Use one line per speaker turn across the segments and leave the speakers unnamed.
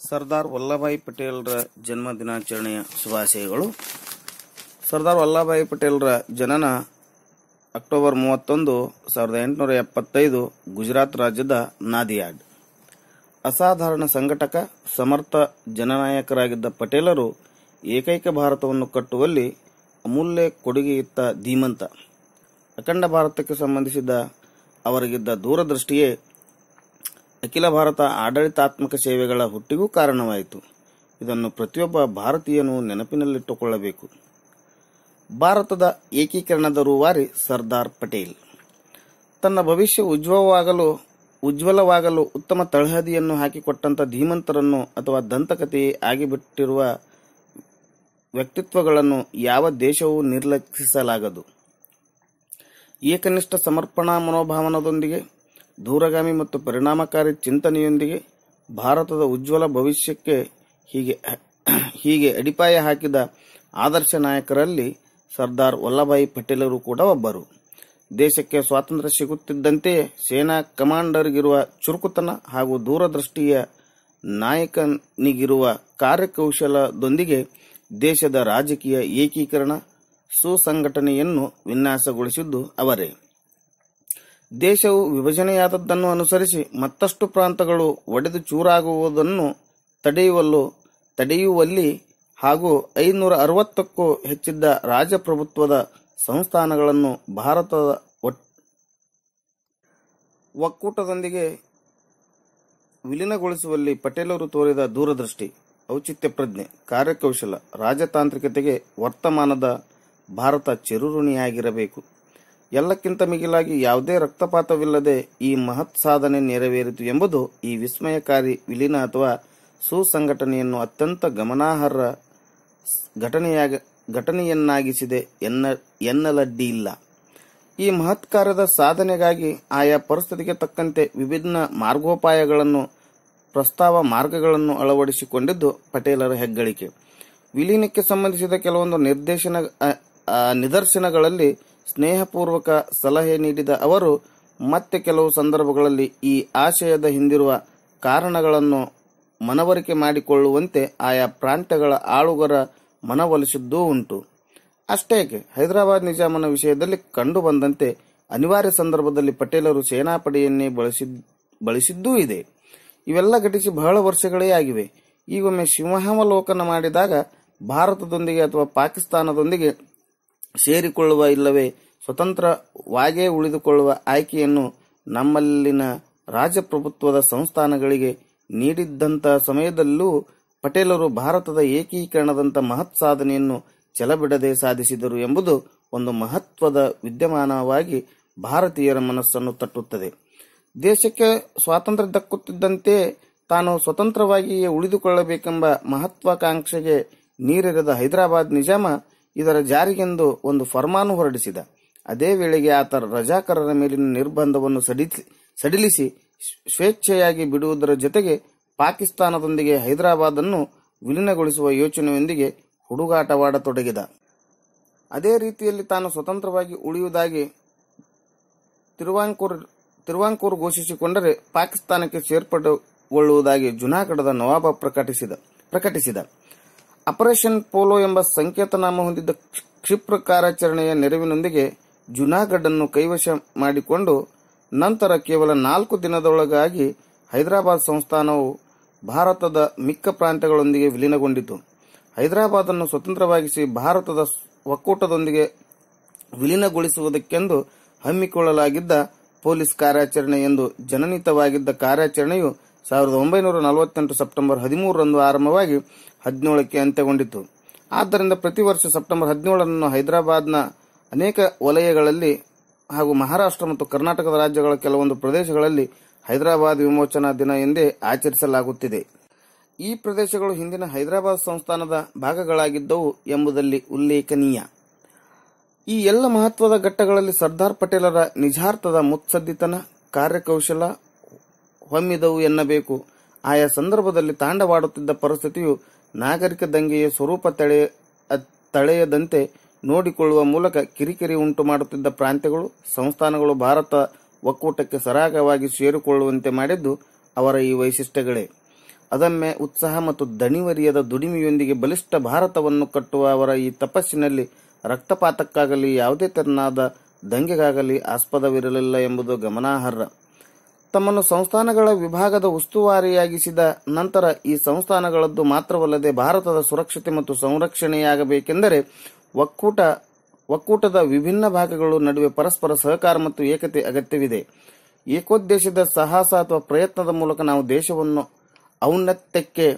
ಸರ್ದಾರ್ ವಲ್ಲಭಾಯಿ ಪಟೇಲ್ರ ಜನ್ಮ ದಿನಾಚರಣೆಯ ಶುಭಾಶಯಗಳು ಸರ್ದಾರ್ ವಲ್ಲಭಾಯಿ ಪಟೇಲ್ರ ಜನನ ಅಕ್ಟೋಬರ್ ಮೂವತ್ತೊಂದು ಸಾವಿರದ ಎಂಟುನೂರ ಎಪ್ಪತ್ತೈದು ಗುಜರಾತ್ ರಾಜ್ಯದ ನಾದಿಯಾಡ್ ಅಸಾಧಾರಣ ಸಂಘಟಕ ಸಮರ್ಥ ಜನನಾಯಕರಾಗಿದ್ದ ಪಟೇಲರು ಏಕೈಕ ಭಾರತವನ್ನು ಕಟ್ಟುವಲ್ಲಿ ಅಮೂಲ್ಯ ಕೊಡುಗೆಯಿತ್ತ ಧೀಮಂತ ಅಖಂಡ ಭಾರತಕ್ಕೆ ಸಂಬಂಧಿಸಿದ ಅವರಿಗಿದ್ದ ದೂರದೃಷ್ಟಿಯೇ ಅಖಿಲ ಭಾರತ ಆಡಳಿತಾತ್ಮಕ ಸೇವೆಗಳ ಹುಟ್ಟಿಗೂ ಕಾರಣವಾಯಿತು ಇದನ್ನು ಪ್ರತಿಯೊಬ್ಬ ಭಾರತೀಯನು ನೆನಪಿನಲ್ಲಿಟ್ಟುಕೊಳ್ಳಬೇಕು ಭಾರತದ ಏಕೀಕರಣದ ರೂವಾರಿ ಸರ್ದಾರ್ ಪಟೇಲ್ ತನ್ನ ಭವಿಷ್ಯ ಉಜ್ವಲವಾಗಲು ಉಜ್ವಲವಾಗಲು ಉತ್ತಮ ತಳಹದಿಯನ್ನು ಹಾಕಿಕೊಟ್ಟಂತ ಧೀಮಂತರನ್ನು ಅಥವಾ ದಂತಕಥೆಯೇ ಆಗಿಬಿಟ್ಟಿರುವ ವ್ಯಕ್ತಿತ್ವಗಳನ್ನು ಯಾವ ದೇಶವೂ ನಿರ್ಲಕ್ಷಿಸಲಾಗದು ಏಕನಿಷ್ಠ ಸಮರ್ಪಣಾ ಮನೋಭಾವನದೊಂದಿಗೆ ದೂರಗಾಮಿ ಮತ್ತು ಪರಿಣಾಮಕಾರಿ ಚಿಂತನೆಯೊಂದಿಗೆ ಭಾರತದ ಉಜ್ವಲ ಭವಿಷ್ಯಕ್ಕೆ ಹೀಗೆ ಹೀಗೆ ಅಡಿಪಾಯ ಹಾಕಿದ ಆದರ್ಶ ನಾಯಕರಲ್ಲಿ ಸರ್ದಾರ್ ವಲ್ಲಭಾಯಿ ಪಟೇಲರು ಕೂಡ ಒಬ್ಬರು ದೇಶಕ್ಕೆ ಸ್ವಾತಂತ್ರ್ಯ ಸಿಗುತ್ತಿದ್ದಂತೆಯೇ ಸೇನಾ ಕಮಾಂಡರ್ಗಿರುವ ಚುರುಕುತನ ಹಾಗೂ ದೂರದೃಷ್ಟಿಯ ನಾಯಕನಿಗಿರುವ ಕಾರ್ಯಕೌಶಲದೊಂದಿಗೆ ದೇಶದ ರಾಜಕೀಯ ಏಕೀಕರಣ ಸುಸಂಘಟನೆಯನ್ನು ವಿನ್ಯಾಸಗೊಳಿಸಿದ್ದು ಅವರೇ ದೇಶವು ವಿಭಜನೆಯಾದದ್ದನ್ನು ಅನುಸರಿಸಿ ಮತ್ತಷ್ಟು ಪ್ರಾಂತಗಳು ಒಡೆದು ಚೂರಾಗುವುದನ್ನು ತಡೆಯುವಲ್ಲೂ ತಡೆಯುವಲ್ಲಿ ಹಾಗೂ ಐನೂರ ಅರವತ್ತಕ್ಕೂ ಹೆಚ್ಚಿದ್ದ ರಾಜಪ್ರಭುತ್ವದ ಸಂಸ್ಥಾನಗಳನ್ನು ಭಾರತದ ಒಟ್- ಒಕ್ಕೂಟದೊಂದಿಗೆ ವಿಲೀನಗೊಳಿಸುವಲ್ಲಿ ಪಟೇಲರು ತೋರಿದ ದೂರದೃಷ್ಟಿ ಔಚಿತ್ಯ ಪ್ರಜ್ಞೆ ಕಾರ್ಯಕೌಶಲ ರಾಜತಾಂತ್ರಿಕತೆಗೆ ವರ್ತಮಾನದ ಭಾರತ ಚಿರುಋಣಿಯಾಗಿರಬೇಕು ಎಲ್ಲಕ್ಕಿಂತ ಮಿಗಿಲಾಗಿ ಯಾವುದೇ ರಕ್ತಪಾತವಿಲ್ಲದೆ ಈ ಮಹತ್ ಸಾಧನೆ ನೆರವೇರಿತು ಎಂಬುದು ಈ ವಿಸ್ಮಯಕಾರಿ ವಿಲೀನ ಅಥವಾ ಸುಸಂಘಟನೆಯನ್ನು ಅತ್ಯಂತ ಗಮನಾರ್ಹ ಘಟನೆಯಾಗ ಘಟನೆಯನ್ನಾಗಿಸಿದೆ ಎನ್ನ ಎನ್ನಲಡ್ಡಿ ಇಲ್ಲ ಈ ಮಹತ್ ಕಾರ್ಯದ ಸಾಧನೆಗಾಗಿ ಆಯಾ ಪರಿಸ್ಥಿತಿಗೆ ತಕ್ಕಂತೆ ವಿಭಿನ್ನ ಮಾರ್ಗೋಪಾಯಗಳನ್ನು ಪ್ರಸ್ತಾವ ಮಾರ್ಗಗಳನ್ನು ಅಳವಡಿಸಿಕೊಂಡಿದ್ದು ಪಟೇಲರ ಹೆಗ್ಗಳಿಕೆ ವಿಲೀನಕ್ಕೆ ಸಂಬಂಧಿಸಿದ ಕೆಲವೊಂದು ನಿರ್ದೇಶನ ಅ, ಆ, ನಿದರ್ಶನಗಳಲ್ಲಿ ಸ್ನೇಹಪೂರ್ವಕ ಸಲಹೆ ನೀಡಿದ ಅವರು ಮತ್ತೆ ಕೆಲವು ಸಂದರ್ಭಗಳಲ್ಲಿ ಈ ಆಶಯದ ಹಿಂದಿರುವ ಕಾರಣಗಳನ್ನು ಮನವರಿಕೆ ಮಾಡಿಕೊಳ್ಳುವಂತೆ ಆಯಾ ಪ್ರಾಂತ್ಯಗಳ ಆಳುಗರ ಮನವೊಲಿಸಿದ್ದೂ ಉಂಟು ಅಷ್ಟೇಕೆ ಹೈದರಾಬಾದ್ ನಿಜಾಮನ ವಿಷಯದಲ್ಲಿ ಕಂಡುಬಂದಂತೆ ಅನಿವಾರ್ಯ ಸಂದರ್ಭದಲ್ಲಿ ಪಟೇಲರು ಸೇನಾಪಡೆಯನ್ನೇ ಬಳಸಿದ್ ಬಳಸಿದ್ದೂ ಇದೆ ಇವೆಲ್ಲ ಘಟಿಸಿ ಬಹಳ ವರ್ಷಗಳೇ ಆಗಿವೆ ಈಗೊಮ್ಮೆ ಸಿಂಹಾವಲೋಕನ ಮಾಡಿದಾಗ ಭಾರತದೊಂದಿಗೆ ಅಥವಾ ಪಾಕಿಸ್ತಾನದೊಂದಿಗೆ ಸೇರಿಕೊಳ್ಳುವ ಇಲ್ಲವೇ ಸ್ವತಂತ್ರವಾಗೇ ಉಳಿದುಕೊಳ್ಳುವ ಆಯ್ಕೆಯನ್ನು ನಮ್ಮಲ್ಲಿನ ರಾಜಪ್ರಭುತ್ವದ ಸಂಸ್ಥಾನಗಳಿಗೆ ನೀಡಿದ್ದಂಥ ಸಮಯದಲ್ಲೂ ಪಟೇಲರು ಭಾರತದ ಏಕೀಕರಣದಂಥ ಮಹತ್ ಸಾಧನೆಯನ್ನು ಛಲಬಿಡದೆ ಸಾಧಿಸಿದರು ಎಂಬುದು ಒಂದು ಮಹತ್ವದ ವಿದ್ಯಮಾನವಾಗಿ ಭಾರತೀಯರ ಮನಸ್ಸನ್ನು ತಟ್ಟುತ್ತದೆ ದೇಶಕ್ಕೆ ಸ್ವಾತಂತ್ರ್ಯ ದಕ್ಕುತ್ತಿದ್ದಂತೆ ತಾನು ಸ್ವತಂತ್ರವಾಗಿಯೇ ಉಳಿದುಕೊಳ್ಳಬೇಕೆಂಬ ಮಹತ್ವಾಕಾಂಕ್ಷೆಗೆ ನೀರೆರೆದ ಹೈದರಾಬಾದ್ ನಿಜಾಮ ಇದರ ಜಾರಿಗೆಂದು ಒಂದು ಫರ್ಮಾನು ಹೊರಡಿಸಿದ ಅದೇ ವೇಳೆಗೆ ಆತ ರಜಾಕರರ ಮೇಲಿನ ನಿರ್ಬಂಧವನ್ನು ಸಡಿಲಿಸಿ ಸಡಿಲಿಸಿ ಸ್ವೇಚ್ಛೆಯಾಗಿ ಬಿಡುವುದರ ಜೊತೆಗೆ ಪಾಕಿಸ್ತಾನದೊಂದಿಗೆ ಹೈದರಾಬಾದ್ ಅನ್ನು ವಿಲೀನಗೊಳಿಸುವ ಯೋಚನೆಯೊಂದಿಗೆ ಹುಡುಗಾಟವಾಡತೊಡಗಿದ ಅದೇ ರೀತಿಯಲ್ಲಿ ತಾನು ಸ್ವತಂತ್ರವಾಗಿ ಉಳಿಯುವುದಾಗಿ ತಿರುವಾಂಕೂರ್ ತಿರುವಾಂಕೂರ್ ಘೋಷಿಸಿಕೊಂಡರೆ ಪಾಕಿಸ್ತಾನಕ್ಕೆ ಸೇರ್ಪಡೆಗೊಳ್ಳುವುದಾಗಿ ಜುನಾಗಢದ ನವಾಬ ಪ್ರಕಟಿಸಿದ ಪ್ರಕಟಿಸಿದ ಆಪರೇಷನ್ ಪೋಲೋ ಎಂಬ ಸಂಕೇತನಾಮ ಹೊಂದಿದ್ದ ಕ್ಷಿಪ್ರ ಕಾರ್ಯಾಚರಣೆಯ ನೆರವಿನೊಂದಿಗೆ ಜುನಾಗಢ್ ಅನ್ನು ಕೈವಶ ಮಾಡಿಕೊಂಡು ನಂತರ ಕೇವಲ ನಾಲ್ಕು ದಿನದೊಳಗಾಗಿ ಹೈದರಾಬಾದ್ ಸಂಸ್ಥಾನವು ಭಾರತದ ಮಿಕ್ಕ ಪ್ರಾಂತ್ಯಗಳೊಂದಿಗೆ ವಿಲೀನಗೊಂಡಿತು ಹೈದರಾಬಾದ್ ಅನ್ನು ಸ್ವತಂತ್ರವಾಗಿಸಿ ಭಾರತದ ಒಕ್ಕೂಟದೊಂದಿಗೆ ವಿಲೀನಗೊಳಿಸುವುದಕ್ಕೆಂದು ಹಮ್ಮಿಕೊಳ್ಳಲಾಗಿದ್ದ ಪೊಲೀಸ್ ಕಾರ್ಯಾಚರಣೆ ಎಂದು ಜನನಿತವಾಗಿದ್ದ ಕಾರ್ಯಾಚರಣೆಯು ಸಾವಿರದ ಒಂಬೈನೂರ ನಲವತ್ತೆಂಟು ಸೆಪ್ಟೆಂಬರ್ ಹದಿಮೂರರಂದು ಆರಂಭವಾಗಿ ಹದಿನೇಳಕ್ಕೆ ಅಂತ್ಯಗೊಂಡಿತು ಆದ್ದರಿಂದ ಪ್ರತಿ ವರ್ಷ ಸೆಪ್ಟೆಂಬರ್ ಹದಿನೇಳರನ್ನು ಹೈದರಾಬಾದ್ನ ಅನೇಕ ವಲಯಗಳಲ್ಲಿ ಹಾಗೂ ಮಹಾರಾಷ್ಟ್ರ ಮತ್ತು ಕರ್ನಾಟಕದ ರಾಜ್ಯಗಳ ಕೆಲವೊಂದು ಪ್ರದೇಶಗಳಲ್ಲಿ ಹೈದರಾಬಾದ್ ವಿಮೋಚನಾ ದಿನ ಎಂದೇ ಆಚರಿಸಲಾಗುತ್ತಿದೆ ಈ ಪ್ರದೇಶಗಳು ಹಿಂದಿನ ಹೈದರಾಬಾದ್ ಸಂಸ್ಥಾನದ ಭಾಗಗಳಾಗಿದ್ದವು ಎಂಬುದಲ್ಲಿ ಉಲ್ಲೇಖನೀಯ ಈ ಎಲ್ಲ ಮಹತ್ವದ ಘಟ್ಟಗಳಲ್ಲಿ ಸರ್ದಾರ್ ಪಟೇಲರ ನಿಜಾರ್ಥದ ಮುತ್ಸದ್ದಿತನ ಕಾರ್ಯಕೌಶಲ ಹೊಮ್ಮಿದವು ಎನ್ನಬೇಕು ಆಯಾ ಸಂದರ್ಭದಲ್ಲಿ ತಾಂಡವಾಡುತ್ತಿದ್ದ ಪರಿಸ್ಥಿತಿಯು ನಾಗರಿಕ ದಂಗೆಯ ಸ್ವರೂಪ ತಳೆಯ ತಳೆಯದಂತೆ ನೋಡಿಕೊಳ್ಳುವ ಮೂಲಕ ಕಿರಿಕಿರಿ ಉಂಟು ಮಾಡುತ್ತಿದ್ದ ಪ್ರಾಂತ್ಯಗಳು ಸಂಸ್ಥಾನಗಳು ಭಾರತ ಒಕ್ಕೂಟಕ್ಕೆ ಸರಾಗವಾಗಿ ಸೇರಿಕೊಳ್ಳುವಂತೆ ಮಾಡಿದ್ದು ಅವರ ಈ ವೈಶಿಷ್ಟ್ಯಗಳೇ ಅದಮ್ಯ ಉತ್ಸಾಹ ಮತ್ತು ದಣಿವರಿಯದ ದುಡಿಮೆಯೊಂದಿಗೆ ಬಲಿಷ್ಠ ಭಾರತವನ್ನು ಕಟ್ಟುವ ಅವರ ಈ ತಪಸ್ಸಿನಲ್ಲಿ ರಕ್ತಪಾತಕ್ಕಾಗಲಿ ಯಾವುದೇ ತೆರನಾದ ದಂಗೆಗಾಗಲಿ ಆಸ್ಪದವಿರಲಿಲ್ಲ ಎಂಬುದು ಗಮನಾರ್ಹ ತಮ್ಮನ್ನು ಸಂಸ್ಥಾನಗಳ ವಿಭಾಗದ ಉಸ್ತುವಾರಿಯಾಗಿಸಿದ ನಂತರ ಈ ಸಂಸ್ಥಾನಗಳದ್ದು ಮಾತ್ರವಲ್ಲದೆ ಭಾರತದ ಸುರಕ್ಷತೆ ಮತ್ತು ಸಂರಕ್ಷಣೆಯಾಗಬೇಕೆಂದರೆ ಒಕ್ಕೂಟ ಒಕ್ಕೂಟದ ವಿಭಿನ್ನ ಭಾಗಗಳು ನಡುವೆ ಪರಸ್ಪರ ಸಹಕಾರ ಮತ್ತು ಏಕತೆ ಅಗತ್ಯವಿದೆ ಏಕೋದ್ದೇಶದ ಸಾಹಸ ಅಥವಾ ಪ್ರಯತ್ನದ ಮೂಲಕ ನಾವು ದೇಶವನ್ನು ಔನ್ನತ್ಯಕ್ಕೆ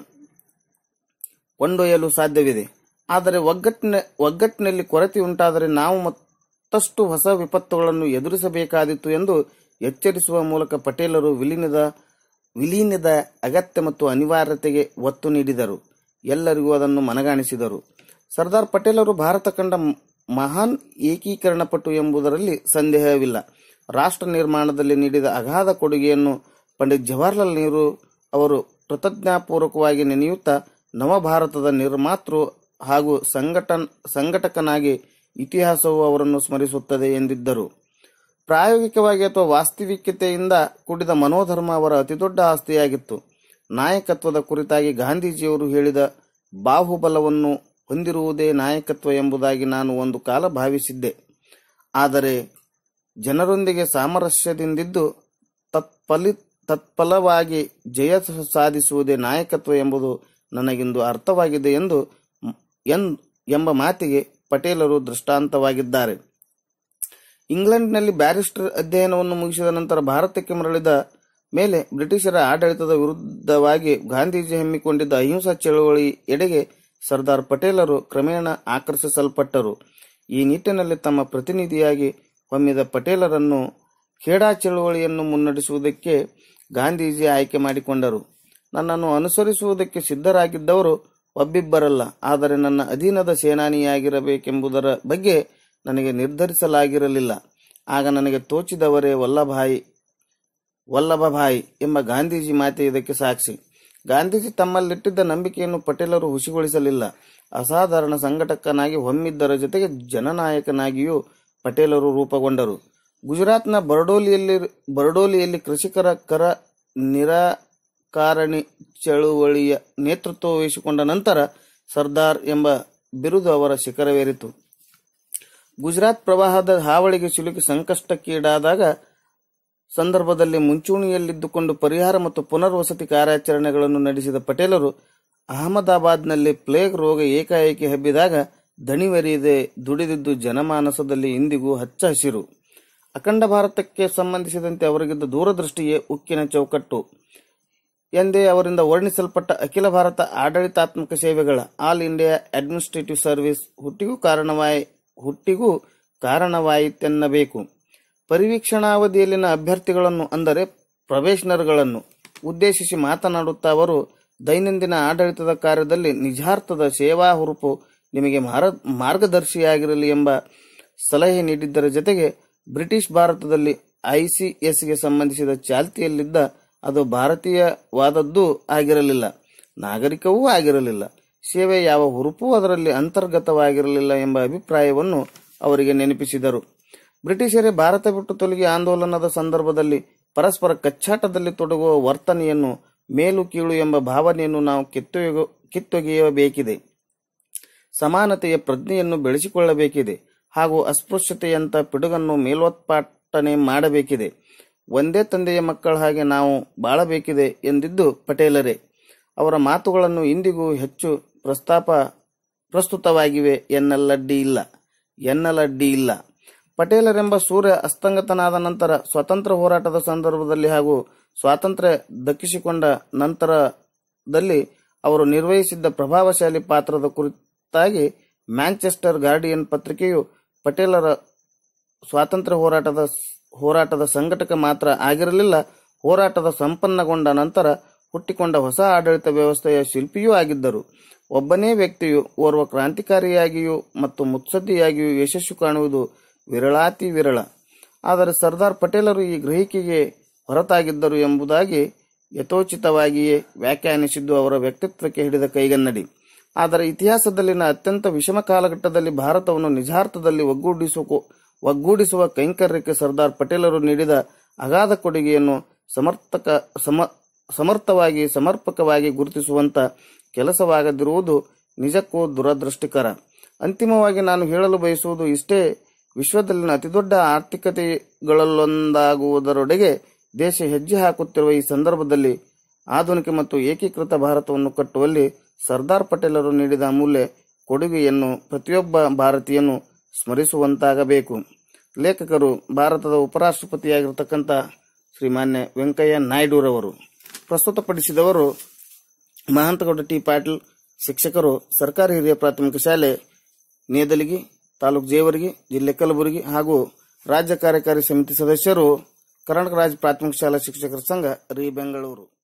ಕೊಂಡೊಯ್ಯಲು ಸಾಧ್ಯವಿದೆ ಆದರೆ ಒಗ್ಗಟ್ಟಿನ ಒಗ್ಗಟ್ಟಿನಲ್ಲಿ ಕೊರತೆ ಉಂಟಾದರೆ ನಾವು ಮತ್ತಷ್ಟು ಹೊಸ ವಿಪತ್ತುಗಳನ್ನು ಎದುರಿಸಬೇಕಾದೀತು ಎಂದು ಎಚ್ಚರಿಸುವ ಮೂಲಕ ಪಟೇಲರು ವಿಲೀನದ ವಿಲೀನದ ಅಗತ್ಯ ಮತ್ತು ಅನಿವಾರ್ಯತೆಗೆ ಒತ್ತು ನೀಡಿದರು ಎಲ್ಲರಿಗೂ ಅದನ್ನು ಮನಗಾಣಿಸಿದರು ಸರ್ದಾರ್ ಪಟೇಲರು ಭಾರತ ಕಂಡ ಮಹಾನ್ ಏಕೀಕರಣ ಪಟು ಎಂಬುದರಲ್ಲಿ ಸಂದೇಹವಿಲ್ಲ ರಾಷ್ಟ್ರ ನಿರ್ಮಾಣದಲ್ಲಿ ನೀಡಿದ ಅಗಾಧ ಕೊಡುಗೆಯನ್ನು ಪಂಡಿತ್ ಜವಾಹರ್ಲಾಲ್ ನೆಹರು ಅವರು ಕೃತಜ್ಞಾಪೂರ್ವಕವಾಗಿ ನೆನೆಯುತ್ತಾ ನವಭಾರತದ ನಿರ್ಮಾತೃ ಹಾಗೂ ಸಂಘಟನ್ ಸಂಘಟಕನಾಗಿ ಇತಿಹಾಸವು ಅವರನ್ನು ಸ್ಮರಿಸುತ್ತದೆ ಎಂದಿದ್ದರು ಪ್ರಾಯೋಗಿಕವಾಗಿ ಅಥವಾ ವಾಸ್ತವಿಕತೆಯಿಂದ ಕೂಡಿದ ಮನೋಧರ್ಮ ಅವರ ಅತಿದೊಡ್ಡ ಆಸ್ತಿಯಾಗಿತ್ತು ನಾಯಕತ್ವದ ಕುರಿತಾಗಿ ಗಾಂಧೀಜಿಯವರು ಹೇಳಿದ ಬಾಹುಬಲವನ್ನು ಹೊಂದಿರುವುದೇ ನಾಯಕತ್ವ ಎಂಬುದಾಗಿ ನಾನು ಒಂದು ಕಾಲ ಭಾವಿಸಿದ್ದೆ ಆದರೆ ಜನರೊಂದಿಗೆ ಸಾಮರಸ್ಯದಿಂದಿದ್ದು ತತ್ಫಲಿ ತತ್ಫಲವಾಗಿ ಜಯ ಸಾಧಿಸುವುದೇ ನಾಯಕತ್ವ ಎಂಬುದು ನನಗಿಂದು ಅರ್ಥವಾಗಿದೆ ಎಂದು ಎನ್- ಎಂಬ ಮಾತಿಗೆ ಪಟೇಲರು ದೃಷ್ಟಾಂತವಾಗಿದ್ದಾರೆ ಇಂಗ್ಲೆಂಡ್ನಲ್ಲಿ ಬ್ಯಾರಿಸ್ಟರ್ ಅಧ್ಯಯನವನ್ನು ಮುಗಿಸಿದ ನಂತರ ಭಾರತಕ್ಕೆ ಮರಳಿದ ಮೇಲೆ ಬ್ರಿಟಿಷರ ಆಡಳಿತದ ವಿರುದ್ಧವಾಗಿ ಗಾಂಧೀಜಿ ಹಮ್ಮಿಕೊಂಡಿದ್ದ ಅಹಿಂಸಾ ಚಳವಳಿ ಎಡೆಗೆ ಸರ್ದಾರ್ ಪಟೇಲರು ಕ್ರಮೇಣ ಆಕರ್ಷಿಸಲ್ಪಟ್ಟರು ಈ ನಿಟ್ಟಿನಲ್ಲಿ ತಮ್ಮ ಪ್ರತಿನಿಧಿಯಾಗಿ ಹೊಮ್ಮಿದ ಪಟೇಲರನ್ನು ಖೇಡಾ ಚಳವಳಿಯನ್ನು ಮುನ್ನಡೆಸುವುದಕ್ಕೆ ಗಾಂಧೀಜಿ ಆಯ್ಕೆ ಮಾಡಿಕೊಂಡರು ನನ್ನನ್ನು ಅನುಸರಿಸುವುದಕ್ಕೆ ಸಿದ್ಧರಾಗಿದ್ದವರು ಒಬ್ಬಿಬ್ಬರಲ್ಲ ಆದರೆ ನನ್ನ ಅಧೀನದ ಸೇನಾನಿಯಾಗಿರಬೇಕೆಂಬುದರ ಬಗ್ಗೆ ನನಗೆ ನಿರ್ಧರಿಸಲಾಗಿರಲಿಲ್ಲ ಆಗ ನನಗೆ ತೋಚಿದವರೇ ವಲ್ಲಭಾಯಿ ವಲ್ಲಭಭಾಯಿ ಎಂಬ ಗಾಂಧೀಜಿ ಮಾತೆ ಇದಕ್ಕೆ ಸಾಕ್ಷಿ ಗಾಂಧೀಜಿ ತಮ್ಮಲ್ಲಿಟ್ಟಿದ್ದ ನಂಬಿಕೆಯನ್ನು ಪಟೇಲರು ಹುಸಿಗೊಳಿಸಲಿಲ್ಲ ಅಸಾಧಾರಣ ಸಂಘಟಕನಾಗಿ ಹೊಮ್ಮಿದ್ದರ ಜೊತೆಗೆ ಜನನಾಯಕನಾಗಿಯೂ ಪಟೇಲರು ರೂಪುಗೊಂಡರು ಗುಜರಾತ್ನ ಬರಡೋಲಿಯಲ್ಲಿ ಬರಡೋಲಿಯಲ್ಲಿ ಕೃಷಿಕರ ಕರ ನಿರಾಕಾರಣಿ ಚಳುವಳಿಯ ನೇತೃತ್ವ ವಹಿಸಿಕೊಂಡ ನಂತರ ಸರ್ದಾರ್ ಎಂಬ ಬಿರುದು ಅವರ ಶಿಖರವೇರಿತು ಗುಜರಾತ್ ಪ್ರವಾಹದ ಹಾವಳಿಗೆ ಸಿಲುಕಿ ಸಂಕಷ್ಟಕ್ಕೀಡಾದಾಗ ಸಂದರ್ಭದಲ್ಲಿ ಮುಂಚೂಣಿಯಲ್ಲಿದ್ದುಕೊಂಡು ಪರಿಹಾರ ಮತ್ತು ಪುನರ್ವಸತಿ ಕಾರ್ಯಾಚರಣೆಗಳನ್ನು ನಡೆಸಿದ ಪಟೇಲರು ಅಹಮದಾಬಾದ್ನಲ್ಲಿ ಪ್ಲೇಗ್ ರೋಗ ಏಕಾಏಕಿ ಹಬ್ಬಿದಾಗ ದಣಿವರಿಯದೆ ದುಡಿದಿದ್ದು ಜನಮಾನಸದಲ್ಲಿ ಇಂದಿಗೂ ಹಚ್ಚ ಹಸಿರು ಅಖಂಡ ಭಾರತಕ್ಕೆ ಸಂಬಂಧಿಸಿದಂತೆ ಅವರಿಗಿದ್ದ ದೂರದೃಷ್ಟಿಯೇ ಉಕ್ಕಿನ ಚೌಕಟ್ಟು ಎಂದೇ ಅವರಿಂದ ವರ್ಣಿಸಲ್ಪಟ್ಟ ಅಖಿಲ ಭಾರತ ಆಡಳಿತಾತ್ಮಕ ಸೇವೆಗಳ ಆಲ್ ಇಂಡಿಯಾ ಅಡ್ಮಿನಿಸ್ಟ್ರೇಟಿವ್ ಸರ್ವಿಸ್ ಹುಟ್ಟಿಗೂ ಕಾರಣವಾಯಿ ಹುಟ್ಟಿಗೂ ಕಾರಣವಾಯಿತೆನ್ನಬೇಕು ಪರಿವೀಕ್ಷಣಾವಧಿಯಲ್ಲಿನ ಅಭ್ಯರ್ಥಿಗಳನ್ನು ಅಂದರೆ ಪ್ರೊಬೇಷನರ್ಗಳನ್ನು ಉದ್ದೇಶಿಸಿ ಮಾತನಾಡುತ್ತಾ ಅವರು ದೈನಂದಿನ ಆಡಳಿತದ ಕಾರ್ಯದಲ್ಲಿ ನಿಜಾರ್ಥದ ಸೇವಾ ಹುರುಪು ನಿಮಗೆ ಮಾರ- ಮಾರ್ಗದರ್ಶಿಯಾಗಿರಲಿ ಎಂಬ ಸಲಹೆ ನೀಡಿದ್ದರ ಜೊತೆಗೆ ಬ್ರಿಟಿಷ್ ಭಾರತದಲ್ಲಿ ಐಸಿಎಸ್ಗೆ ಸಂಬಂಧಿಸಿದ ಚಾಲ್ತಿಯಲ್ಲಿದ್ದ ಅದು ಭಾರತೀಯವಾದದ್ದೂ ಆಗಿರಲಿಲ್ಲ ನಾಗರಿಕವೂ ಆಗಿರಲಿಲ್ಲ ಸೇವೆ ಯಾವ ಹುರುಪೂ ಅದರಲ್ಲಿ ಅಂತರ್ಗತವಾಗಿರಲಿಲ್ಲ ಎಂಬ ಅಭಿಪ್ರಾಯವನ್ನು ಅವರಿಗೆ ನೆನಪಿಸಿದರು ಬ್ರಿಟಿಷರೇ ಭಾರತ ಬಿಟ್ಟು ತೊಲಗಿ ಆಂದೋಲನದ ಸಂದರ್ಭದಲ್ಲಿ ಪರಸ್ಪರ ಕಚ್ಚಾಟದಲ್ಲಿ ತೊಡಗುವ ವರ್ತನೆಯನ್ನು ಮೇಲು ಕೀಳು ಎಂಬ ಭಾವನೆಯನ್ನು ನಾವು ಕಿತ್ತೊಯ್ಯ ಕಿತ್ತೊಗೆಯಬೇಕಿದೆ ಸಮಾನತೆಯ ಪ್ರಜ್ಞೆಯನ್ನು ಬೆಳೆಸಿಕೊಳ್ಳಬೇಕಿದೆ ಹಾಗೂ ಅಸ್ಪೃಶ್ಯತೆಯಂತ ಪಿಡುಗನ್ನು ಮೇಲ್ವತ್ಪಾಟನೆ ಮಾಡಬೇಕಿದೆ ಒಂದೇ ತಂದೆಯ ಮಕ್ಕಳ ಹಾಗೆ ನಾವು ಬಾಳಬೇಕಿದೆ ಎಂದಿದ್ದು ಪಟೇಲರೇ ಅವರ ಮಾತುಗಳನ್ನು ಇಂದಿಗೂ ಹೆಚ್ಚು ಪ್ರಸ್ತಾಪ ಪ್ರಸ್ತುತವಾಗಿವೆ ಎನ್ನಲಡ್ಡಿ ಇಲ್ಲ ಎನ್ನಲಡ್ಡಿ ಇಲ್ಲ ಪಟೇಲರೆಂಬ ಸೂರ್ಯ ಅಸ್ತಂಗತನಾದ ನಂತರ ಸ್ವಾತಂತ್ರ್ಯ ಹೋರಾಟದ ಸಂದರ್ಭದಲ್ಲಿ ಹಾಗೂ ಸ್ವಾತಂತ್ರ್ಯ ದಕ್ಕಿಸಿಕೊಂಡ ನಂತರದಲ್ಲಿ ಅವರು ನಿರ್ವಹಿಸಿದ್ದ ಪ್ರಭಾವಶಾಲಿ ಪಾತ್ರದ ಕುರಿತಾಗಿ ಮ್ಯಾಂಚೆಸ್ಟರ್ ಗಾರ್ಡಿಯನ್ ಪತ್ರಿಕೆಯು ಪಟೇಲರ ಸ್ವಾತಂತ್ರ್ಯ ಹೋರಾಟದ ಹೋರಾಟದ ಸಂಘಟಕ ಮಾತ್ರ ಆಗಿರಲಿಲ್ಲ ಹೋರಾಟದ ಸಂಪನ್ನಗೊಂಡ ನಂತರ ಹುಟ್ಟಿಕೊಂಡ ಹೊಸ ಆಡಳಿತ ವ್ಯವಸ್ಥೆಯ ಶಿಲ್ಪಿಯೂ ಆಗಿದ್ದರು ಒಬ್ಬನೇ ವ್ಯಕ್ತಿಯು ಓರ್ವ ಕ್ರಾಂತಿಕಾರಿಯಾಗಿಯೂ ಮತ್ತು ಮುತ್ಸದ್ದಿಯಾಗಿಯೂ ಯಶಸ್ಸು ಕಾಣುವುದು ವಿರಳಾತಿ ವಿರಳ ಆದರೆ ಸರ್ದಾರ್ ಪಟೇಲರು ಈ ಗ್ರಹಿಕೆಗೆ ಹೊರತಾಗಿದ್ದರು ಎಂಬುದಾಗಿ ಯಥೋಚಿತವಾಗಿಯೇ ವ್ಯಾಖ್ಯಾನಿಸಿದ್ದು ಅವರ ವ್ಯಕ್ತಿತ್ವಕ್ಕೆ ಹಿಡಿದ ಕೈಗನ್ನಡಿ ಆದರೆ ಇತಿಹಾಸದಲ್ಲಿನ ಅತ್ಯಂತ ವಿಷಮ ಕಾಲಘಟ್ಟದಲ್ಲಿ ಭಾರತವನ್ನು ನಿಜಾರ್ಥದಲ್ಲಿ ಒಗ್ಗೂಡಿಸುವ ಒಗ್ಗೂಡಿಸುವ ಕೈಂಕರ್ಯಕ್ಕೆ ಸರ್ದಾರ್ ಪಟೇಲರು ನೀಡಿದ ಅಗಾಧ ಕೊಡುಗೆಯನ್ನು ಸಮರ್ಥಕ ಸಮ ಸಮರ್ಥವಾಗಿ ಸಮರ್ಪಕವಾಗಿ ಗುರುತಿಸುವಂತ ಕೆಲಸವಾಗದಿರುವುದು ನಿಜಕ್ಕೂ ದುರದೃಷ್ಟಕರ ಅಂತಿಮವಾಗಿ ನಾನು ಹೇಳಲು ಬಯಸುವುದು ಇಷ್ಟೇ ವಿಶ್ವದಲ್ಲಿನ ಅತಿದೊಡ್ಡ ಆರ್ಥಿಕತೆಗಳಲ್ಲೊಂದಾಗುವುದರೊಡೆಗೆ ದೇಶ ಹೆಜ್ಜೆ ಹಾಕುತ್ತಿರುವ ಈ ಸಂದರ್ಭದಲ್ಲಿ ಆಧುನಿಕ ಮತ್ತು ಏಕೀಕೃತ ಭಾರತವನ್ನು ಕಟ್ಟುವಲ್ಲಿ ಸರ್ದಾರ್ ಪಟೇಲರು ನೀಡಿದ ಅಮೂಲ್ಯ ಕೊಡುಗೆಯನ್ನು ಪ್ರತಿಯೊಬ್ಬ ಭಾರತೀಯನು ಸ್ಮರಿಸುವಂತಾಗಬೇಕು ಲೇಖಕರು ಭಾರತದ ಉಪರಾಷ್ಟ್ರಪತಿಯಾಗಿರ್ತಕ್ಕಂಥ ಶ್ರೀಮಾನ್ಯ ವೆಂಕಯ್ಯ ನಾಯ್ಡುರವರು ಪ್ರಸ್ತುತಪಡಿಸಿದವರು ಮಹಾಂತಗೌಡ ಟಿ ಪಾಟೀಲ್ ಶಿಕ್ಷಕರು ಸರ್ಕಾರಿ ಹಿರಿಯ ಪ್ರಾಥಮಿಕ ಶಾಲೆ ನೇದಲಿಗಿ ತಾಲೂಕು ಜೇವರ್ಗಿ ಜಿಲ್ಲೆ ಕಲಬುರಗಿ ಹಾಗೂ ರಾಜ್ಯ ಕಾರ್ಯಕಾರಿ ಸಮಿತಿ ಸದಸ್ಯರು ಕರ್ನಾಟಕ ರಾಜ್ಯ ಪ್ರಾಥಮಿಕ ಶಾಲಾ ಶಿಕ್ಷಕರ ಸಂಘ ರಿ ಬೆಂಗಳೂರು